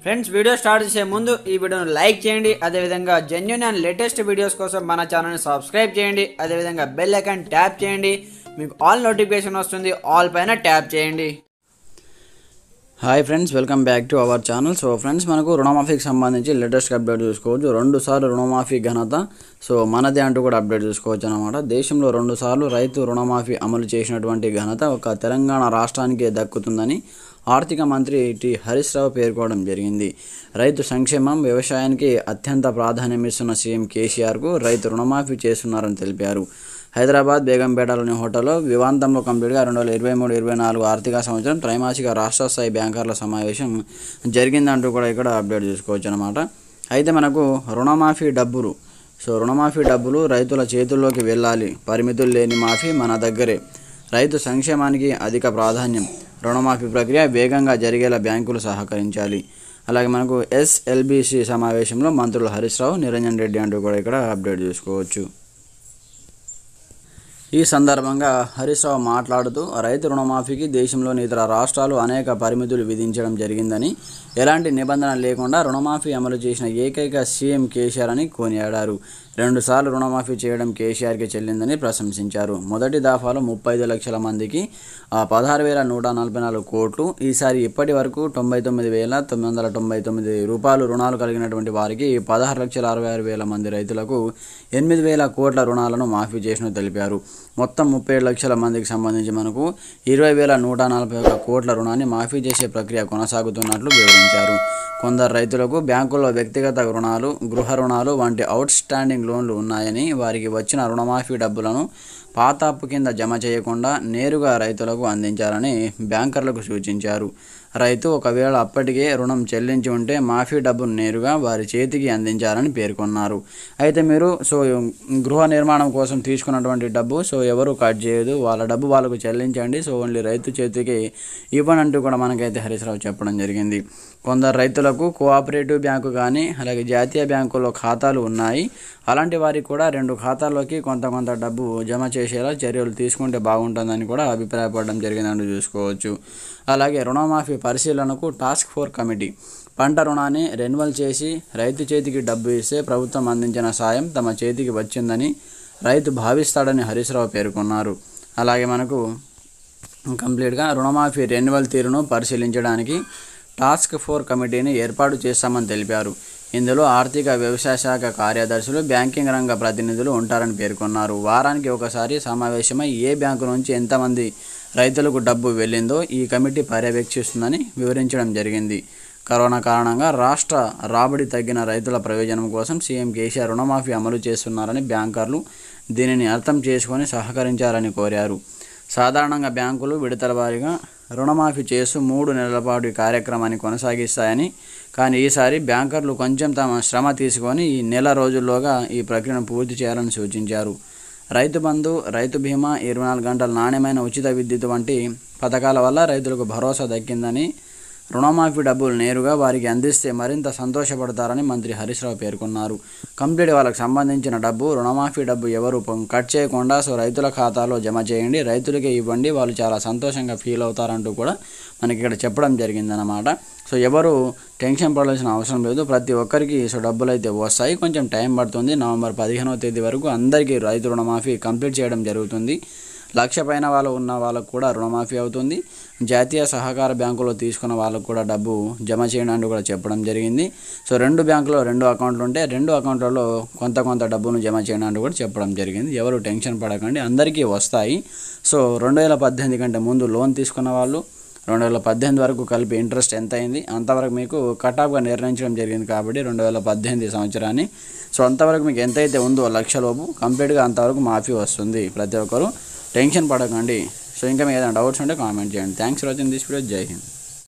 friends video start చేసే ముందు ఈ వీడియోను లైక్ చేయండి అదేవిధంగా జెన్యున్ అండ్ లేటెస్ట్ వీడియోస్ కోసం మన ఛానల్ని సబ్స్క్రైబ్ చేయండి అదేవిధంగా బెల్ ఐకాన్ ట్యాప్ చేయండి మీకు ఆల్ నోటిఫికేషన్ వస్తుంది ఆల్ పైన ట్యాప్ చేయండి hi friends welcome back to our channel so friends మనకు రుణమాఫీకి సంబంధించి లేటెస్ట్ అప్డేట్ చూసుకోవచ్చు రెండు సార్లు రుణమాఫీ ఘనత సో మనదే అంటూ కూడా అప్డేట్ చూసుకోవచ్చు అనమాట దేశంలో రెండు సార్లు రైతు రుణమాఫీ అమలు చేసినటువంటి ఘనత ఒక తెలంగాణ రాష్ట్రానికే దక్కుతుందని ఆర్థిక మంత్రి టి హరీష్ రావు పేర్కోవడం జరిగింది రైతు సంక్షేమం వ్యవసాయానికి అత్యంత ప్రాధాన్యం ఇస్తున్న సీఎం కేసీఆర్కు రైతు రుణమాఫీ చేస్తున్నారని తెలిపారు హైదరాబాద్ బేగంపేటలోని హోటల్లో వివాంతంలో కంప్లీట్గా రెండు వేల ఇరవై మూడు ఇరవై నాలుగు ఆర్థిక సంవత్సరం త్రైమాసిక రాష్ట్ర స్థాయి బ్యాంకర్ల సమావేశం జరిగిందంటూ కూడా ఇక్కడ అప్డేట్ చూసుకోవచ్చు అనమాట అయితే మనకు రుణమాఫీ డబ్బులు సో రుణమాఫీ డబ్బులు రైతుల చేతుల్లోకి వెళ్ళాలి పరిమితులు లేని మాఫీ మన దగ్గరే రైతు సంక్షేమానికి అధిక ప్రాధాన్యం రుణమాఫీ ప్రక్రియ వేగంగా జరిగేలా బ్యాంకులు సహకరించాలి అలాగే మనకు ఎస్ఎల్బిసి సమావేశంలో మంత్రులు హరీష్ రావు నిరంజన్ రెడ్డి అంటూ కూడా ఇక్కడ అప్డేట్ చూసుకోవచ్చు ఈ సందర్భంగా హరీష్ రావు మాట్లాడుతూ రైతు రుణమాఫీకి దేశంలోని ఇతర రాష్ట్రాలు అనేక పరిమితులు విధించడం జరిగిందని ఎలాంటి నిబంధన లేకుండా రుణమాఫీ అమలు చేసిన ఏకైక సీఎం కేసీఆర్ అని కొనియాడారు రెండుసార్లు రుణమాఫీ చేయడం కేసీఆర్కి చెల్లిందని ప్రశంసించారు మొదటి దఫాలో ముప్పై ఐదు లక్షల మందికి ఆ పదహారు వేల నూట నలభై నాలుగు కోట్లు ఈసారి ఇప్పటి వరకు తొంభై తొమ్మిది వేల తొమ్మిది వందల తొంభై తొమ్మిది రూపాయలు రుణాలు కలిగినటువంటి వారికి పదహారు లక్షల అరవై ఆరు వేల మంది రైతులకు ఎనిమిది వేల కోట్ల రుణాలను మాఫీ చేసినట్టు తెలిపారు మొత్తం ముప్పై ఏడు లక్షల మందికి సంబంధించి మనకు ఇరవై వేల నూట నలభై ఒక కోట్ల రుణాన్ని మాఫీ చేసే ప్రక్రియ కొనసాగుతున్నట్లు వివరించారు కొందరు రైతులకు బ్యాంకుల్లో వ్యక్తిగత రుణాలు గృహ రుణాలు వంటి అవుట్ స్టాండింగ్ లోన్లు ఉన్నాయని వారికి వచ్చిన రుణమాఫీ డబ్బులను పాత అప్పు కింద జమ చేయకుండా నేరుగా రైతులకు అందించాలని బ్యాంకర్లకు సూచించారు రైతు ఒకవేళ అప్పటికే రుణం చెల్లించి ఉంటే మాఫీ డబ్బును నేరుగా వారి చేతికి అందించాలని పేర్కొన్నారు అయితే మీరు సో గృహ నిర్మాణం కోసం తీసుకున్నటువంటి డబ్బు సో ఎవరు కట్ చేయదు వాళ్ళ డబ్బు వాళ్ళకు చెల్లించండి సో ఓన్లీ రైతు చేతికి ఇవ్వనంటూ కూడా మనకైతే హరీశ్రావు చెప్పడం జరిగింది కొందరు రైతులకు కోఆపరేటివ్ బ్యాంకు కానీ అలాగే జాతీయ బ్యాంకులో ఖాతాలు ఉన్నాయి అలాంటి వారికి కూడా రెండు ఖాతాల్లోకి కొంత కొంత డబ్బు జమ చేసేలా చర్యలు తీసుకుంటే బాగుంటుందని కూడా అభిప్రాయపడడం జరిగిందని చూసుకోవచ్చు అలాగే రుణమాఫీ పరిశీలనకు టాస్క్ ఫోర్ కమిటీ పంట రుణాన్ని రెన్యువల్ చేసి రైతు చేతికి డబ్బు ఇస్తే ప్రభుత్వం అందించిన సాయం తమ చేతికి వచ్చిందని రైతు భావిస్తాడని హరీశ్రావు పేర్కొన్నారు అలాగే మనకు కంప్లీట్గా రుణమాఫీ రెన్యువల్ తీరును పరిశీలించడానికి టాస్క్ ఫోర్ కమిటీని ఏర్పాటు చేస్తామని తెలిపారు ఇందులో ఆర్థిక వ్యవసాయ శాఖ కార్యదర్శులు బ్యాంకింగ్ రంగ ప్రతినిధులు ఉంటారని పేర్కొన్నారు వారానికి ఒకసారి సమావేశమై ఏ బ్యాంకు నుంచి ఎంతమంది రైతులకు డబ్బు వెళ్ళిందో ఈ కమిటీ పర్యవేక్షిస్తుందని వివరించడం జరిగింది కరోనా కారణంగా రాష్ట్ర రాబడి తగ్గిన రైతుల ప్రయోజనం కోసం సీఎం కేసీఆర్ రుణమాఫీ అమలు చేస్తున్నారని బ్యాంకర్లు దీనిని అర్థం చేసుకొని సహకరించాలని కోరారు సాధారణంగా బ్యాంకులు విడతల వారీగా రుణమాఫీ చేస్తూ మూడు నెలల పాటు ఈ కార్యక్రమాన్ని కొనసాగిస్తాయని కానీ ఈసారి బ్యాంకర్లు కొంచెం తమ శ్రమ తీసుకొని ఈ నెల రోజుల్లోగా ఈ ప్రక్రియను పూర్తి చేయాలని సూచించారు రైతు బంధు రైతు బీమా ఇరవై నాలుగు గంటల నాణ్యమైన ఉచిత విద్యుత్ వంటి పథకాల వల్ల రైతులకు భరోసా దక్కిందని రుణమాఫీ డబ్బులు నేరుగా వారికి అందిస్తే మరింత సంతోషపడతారని మంత్రి హరీష్ రావు పేర్కొన్నారు కంప్లీట్ వాళ్ళకి సంబంధించిన డబ్బు రుణమాఫీ డబ్బు ఎవరు పం- కట్ చేయకుండా సో రైతుల ఖాతాలో జమ చేయండి రైతులకే ఇవ్వండి వాళ్ళు చాలా సంతోషంగా ఫీల్ అవుతారంటూ కూడా మనకి ఇక్కడ చెప్పడం జరిగిందనమాట సో ఎవరు టెన్షన్ పడాల్సిన అవసరం లేదు ప్రతి ఒక్కరికి సో డబ్బులు అయితే వస్తాయి కొంచెం టైం పడుతుంది నవంబర్ పదిహేనవ తేదీ వరకు అందరికీ రైతు రుణమాఫీ కంప్లీట్ చేయడం జరుగుతుంది లక్ష పైన వాళ్ళు ఉన్న వాళ్ళకు కూడా రుణమాఫీ అవుతుంది జాతీయ సహకార బ్యాంకులో తీసుకున్న వాళ్ళకు కూడా డబ్బు జమ చేయడానికి కూడా చెప్పడం జరిగింది సో రెండు బ్యాంకులో రెండు అకౌంట్లు ఉంటే రెండు అకౌంట్లలో కొంత కొంత డబ్బును జమ చేయడానికి కూడా చెప్పడం జరిగింది ఎవరు టెన్షన్ పడకండి అందరికీ వస్తాయి సో రెండు వేల పద్దెనిమిది కంటే ముందు లోన్ తీసుకున్న వాళ్ళు రెండు వేల పద్దెనిమిది వరకు కలిపి ఇంట్రెస్ట్ ఎంత అయింది అంతవరకు మీకు కటాఫ్గా నిర్ణయించడం జరిగింది కాబట్టి రెండు వేల పద్దెనిమిది సంవత్సరాన్ని సో అంతవరకు మీకు ఎంతైతే ఉందో లక్షలోపు కంప్లీట్గా అంతవరకు మాఫీ వస్తుంది ప్రతి ఒక్కరు టెన్షన్ పడకండి సో ఇంకా మీకు ఏదైనా డౌట్స్ ఉంటే కామెంట్ చేయండి thanks for watching this video Jai Hind